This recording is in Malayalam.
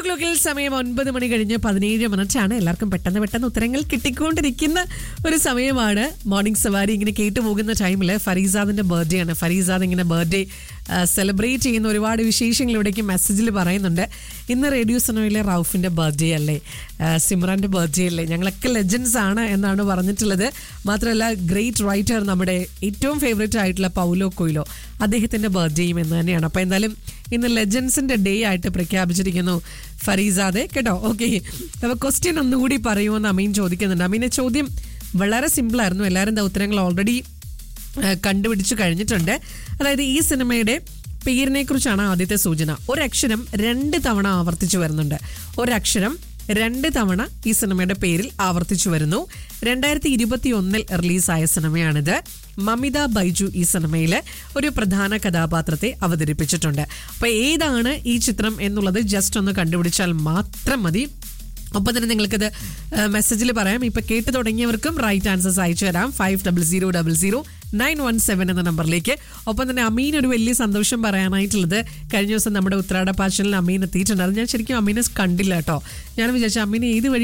ക്ലോക്കിൽ സമയം ഒൻപത് മണി കഴിഞ്ഞ് പതിനേഴ് മിനിറ്റ് ആണ് എല്ലാവർക്കും പെട്ടെന്ന് പെട്ടെന്ന് ഉത്തരങ്ങൾ കിട്ടിക്കൊണ്ടിരിക്കുന്ന ഒരു സമയമാണ് മോർണിംഗ് സവാരി ഇങ്ങനെ കേട്ടു പോകുന്ന ടൈമിൽ ഫരീസാദിന്റെ ബർത്ത്ഡേ ആണ് ഫരീസാദ് ഇങ്ങനെ ബർത്ത്ഡേ സെലിബ്രേറ്റ് ചെയ്യുന്ന ഒരുപാട് വിശേഷങ്ങൾ ഇവിടേക്ക് മെസ്സേജിൽ പറയുന്നുണ്ട് ഇന്ന് റേഡിയോ സനോയിലെ റൌഫിന്റെ ബർത്ത്ഡേ അല്ലേ ആ, സിമ്രാന്റെ ബർത്ത്ഡേ അല്ലേ ഞങ്ങളൊക്കെ ലെജൻസ് ആണ് എന്നാണ് പറഞ്ഞിട്ടുള്ളത് മാത്രമല്ല ഗ്രേറ്റ് റൈറ്റർ നമ്മുടെ ഏറ്റവും ഫേവറേറ്റ് ആയിട്ടുള്ള പൗലോ കൊയിലോ അദ്ദേഹത്തിന്റെ ബർത്ത്ഡേയും എന്ന് തന്നെയാണ് അപ്പൊ എന്തായാലും ഇന്ന് ലെജൻസിന്റെ ഡേ ആയിട്ട് പ്രഖ്യാപിച്ചിരിക്കുന്നു ഫരീസാദെ കേട്ടോ ഓക്കെ അപ്പൊ ക്വസ്റ്റ്യൻ ഒന്നുകൂടി പറയുമെന്ന് അമീൻ ചോദിക്കുന്നുണ്ട് അമീനെ ചോദ്യം വളരെ സിമ്പിൾ ആയിരുന്നു എല്ലാവരും ദാ ഉത്തരങ്ങൾ ഓൾറെഡി കണ്ടുപിടിച്ചു കഴിഞ്ഞിട്ടുണ്ട് അതായത് ഈ സിനിമയുടെ പേരിനെ കുറിച്ചാണ് ആദ്യത്തെ സൂചന ഒരക്ഷരം രണ്ട് തവണ ആവർത്തിച്ചു വരുന്നുണ്ട് ഒരക്ഷരം രണ്ട് തവണ ഈ സിനിമയുടെ പേരിൽ ആവർത്തിച്ചു വരുന്നു രണ്ടായിരത്തി ഇരുപത്തി ഒന്നിൽ റിലീസായ സിനിമയാണിത് മമിത ബൈജു ഈ സിനിമയിൽ ഒരു പ്രധാന കഥാപാത്രത്തെ അവതരിപ്പിച്ചിട്ടുണ്ട് അപ്പൊ ഏതാണ് ഈ ചിത്രം എന്നുള്ളത് ജസ്റ്റ് ഒന്ന് കണ്ടുപിടിച്ചാൽ മാത്രം മതി ഒപ്പം തന്നെ നിങ്ങൾക്കത് മെസ്സേജിൽ പറയാം ഇപ്പൊ കേട്ട് തുടങ്ങിയവർക്കും റൈറ്റ് ആൻസേഴ്സ് അയച്ചു തരാം five double zero double zero nine one seven എന്ന നമ്പറിലേക്ക് ഒപ്പം തന്നെ അമീൻ ഒരു വലിയ സന്തോഷം പറയാനായിട്ടുള്ളത് കഴിഞ്ഞ ദിവസം നമ്മുടെ ഉത്രാട പാച്ചലിൽ അമീൻ എത്തിയിട്ടുണ്ട് അത് ഞാൻ ശരിക്കും അമീനെ കണ്ടില്ല കേട്ടോ ഞാൻ വിചാരിച്ചു അമീൻ ഏത് വഴി